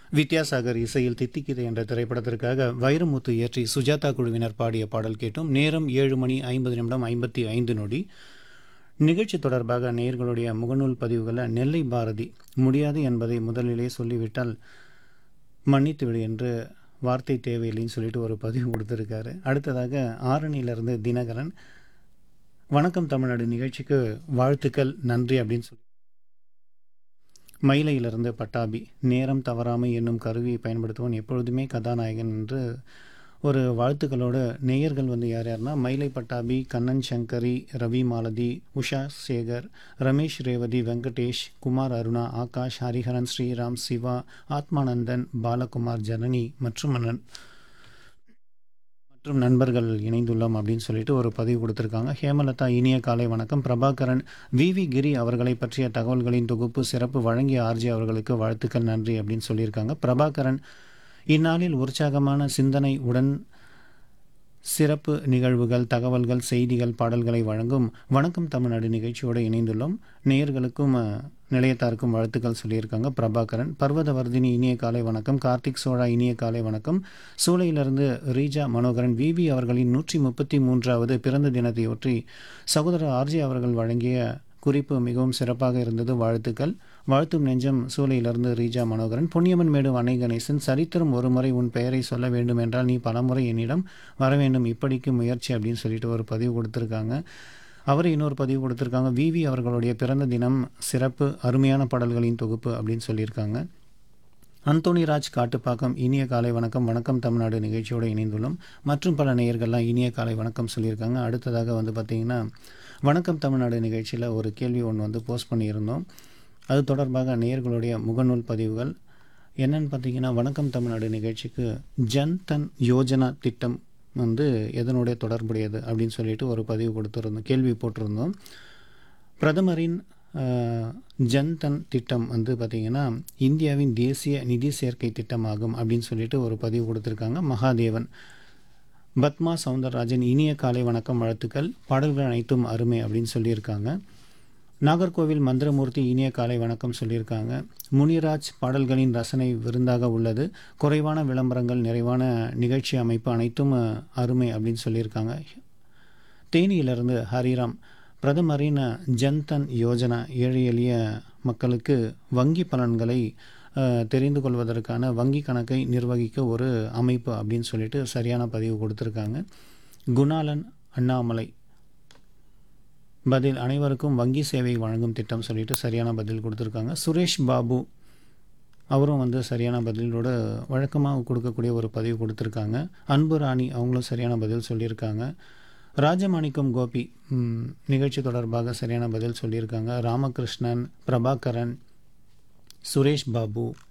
வித்யாசாகர் இசையில் தித்திக்கிது என்ற திரைப்படத்திற்காக வைரமுத்து இயற்றி சுஜாதா குழுவினர் பாடிய பாடல் கேட்டும் நேரம் ஏழு மணி ஐம்பது நிமிடம் ஐம்பத்தி ஐந்து நொடி நிகழ்ச்சி தொடர்பாக நேயர்களுடைய முகநூல் பதிவுகளில் நெல்லை பாரதி முடியாது என்பதை முதலிலே சொல்லிவிட்டால் மன்னித்து விடு என்று வார்த்தை தேவையில்லைன்னு சொல்லிட்டு ஒரு பதிவு கொடுத்துருக்காரு அடுத்ததாக ஆரணியிலிருந்து தினகரன் வணக்கம் தமிழ்நாடு நிகழ்ச்சிக்கு வாழ்த்துக்கள் நன்றி அப்படின்னு சொல்லி மயிலையிலிருந்து பட்டாபி நேரம் தவறாமை என்னும் கருவியை பயன்படுத்துவன் எப்பொழுதுமே கதாநாயகன் என்று ஒரு வாழ்த்துக்களோடு நேயர்கள் வந்து யார் யாருன்னா மயிலை பட்டாபி கண்ணன் சங்கரி ரவி மாலதி உஷா சேகர் ரமேஷ் ரேவதி வெங்கடேஷ் குமார் அருணா ஆகாஷ் ஹரிஹரன் ஸ்ரீராம் சிவா ஆத்மானந்தன் பாலகுமார் ஜனனி மற்றும் நன்- மற்றும் நண்பர்கள் இணைந்துள்ளோம் அப்படின்னு சொல்லிட்டு ஒரு பதிவு கொடுத்துருக்காங்க ஹேமலதா இனிய காலை வணக்கம் பிரபாகரன் வி வி கிரி அவர்களை பற்றிய தகவல்களின் தொகுப்பு சிறப்பு வழங்கிய ஆர்ஜி அவர்களுக்கு வாழ்த்துக்கள் நன்றி அப்படின்னு சொல்லியிருக்காங்க பிரபாகரன் இந்நாளில் உற்சாகமான சிந்தனை உடன் சிறப்பு நிகழ்வுகள் தகவல்கள் செய்திகள் பாடல்களை வழங்கும் வணக்கம் தமிழ்நாடு நிகழ்ச்சியோடு இணைந்துள்ளோம் நேயர்களுக்கும் அஹ், நிலையத்தாருக்கும் வாழ்த்துக்கள் சொல்லியிருக்காங்க பிரபாகரன் பர்வதவர்தினி இனிய காலை வணக்கம் கார்த்திக் சோழா இனிய காலை வணக்கம் சூளையிலிருந்து ரீஜா மனோகரன் விவி அவர்களின் நூற்றி முப்பத்தி மூன்றாவது பிறந்த தினத்தையொற்றி சகோதரர் ஆர்ஜி அவர்கள் வழங்கிய குறிப்பு மிகவும் சிறப்பாக இருந்தது வாழ்த்துக்கள் வாழ்த்தும் நெஞ்சம் சூளையிலிருந்து ரீஜா மனோகரன் பொன்னியம்மன் மேடு அணை கணேசன் சரித்திரம் ஒருமுறை உன் பெயரை சொல்ல வேண்டும் என்றால் நீ பலமுறை என்னிடம் வர வேண்டும் இப்படிக்கு முயற்சி அப்படின்னு சொல்லிட்டு ஒரு பதிவு கொடுத்துருக்காங்க அவர் இன்னொரு பதிவு கொடுத்துருக்காங்க விவி அவர்களுடைய பிறந்த தினம் சிறப்பு அருமையான பாடல்களின் தொகுப்பு அப்படின்னு சொல்லியிருக்காங்க அந்தோணி ராஜ் காட்டுப்பாக்கம் இனிய காலை வணக்கம் வணக்கம் தமிழ்நாடு நிகழ்ச்சியோடு இணைந்துள்ளோம் மற்றும் பல நேயர்கள்லாம் இனிய காலை வணக்கம் சொல்லியிருக்காங்க அடுத்ததாக வந்து பார்த்திங்கன்னா வணக்கம் தமிழ்நாடு நிகழ்ச்சியில் ஒரு கேள்வி ஒன்று வந்து போஸ்ட் பண்ணியிருந்தோம் அது தொடர்பாக நேயர்களுடைய முகநூல் பதிவுகள் என்னன்னு பார்த்தீங்கன்னா வணக்கம் தமிழ்நாடு நிகழ்ச்சிக்கு ஜன் தன் யோஜனா திட்டம் வந்து எதனுடைய தொடர்புடையது அப்படின்னு சொல்லிட்டு ஒரு பதிவு கொடுத்துருந்தோம் கேள்வி போட்டிருந்தோம் பிரதமரின் அஹ், ஜன் தன் திட்டம் வந்து பார்த்திங்கன்னா இந்தியாவின் தேசிய நிதி சேர்க்கை திட்டமாகும் அப்படின்னு சொல்லிட்டு ஒரு பதிவு கொடுத்துருக்காங்க மகாதேவன் பத்மா சவுந்தரராஜன் இனிய காலை வணக்கம் வாழ்த்துக்கள் பாடல்கள் அனைத்தும் அருமை அப்படின்னு சொல்லியிருக்காங்க நாகர்கோவில் மந்திரமூர்த்தி இனிய காலை வணக்கம் சொல்லியிருக்காங்க முனிராஜ் பாடல்களின் ரசனை விருந்தாக உள்ளது குறைவான விளம்பரங்கள் நிறைவான நிகழ்ச்சி அமைப்பு அனைத்தும் அஹ், அருமை அப்படின்னு சொல்லியிருக்காங்க தேனியிலிருந்து ஹரிராம் பிரதமரின் ஜன்தன் யோஜனா ஏழை எளிய மக்களுக்கு வங்கி பலன்களை அஹ், தெரிந்து கொள்வதற்கான வங்கி கணக்கை நிர்வகிக்க ஒரு அமைப்பு அப்படின்னு சொல்லிட்டு சரியான பதிவு கொடுத்துருக்காங்க குணாலன் அண்ணாமலை பதில் அனைவருக்கும் வங்கி சேவை வழங்கும் திட்டம் சொல்லிட்டு சரியான பதில் கொடுத்துருக்காங்க சுரேஷ் பாபு அவரும் வந்து சரியான பதிலோட வழக்கமாக கொடுக்கக்கூடிய ஒரு பதிவு கொடுத்துருக்காங்க அன்பு ராணி அவங்களும் சரியான பதில் சொல்லியிருக்காங்க ராஜமாணிக்கம் கோபி ம், நிகழ்ச்சி தொடர்பாக சரியான பதில் சொல்லியிருக்காங்க ராமகிருஷ்ணன் பிரபாகரன் சுரேஷ் பாபு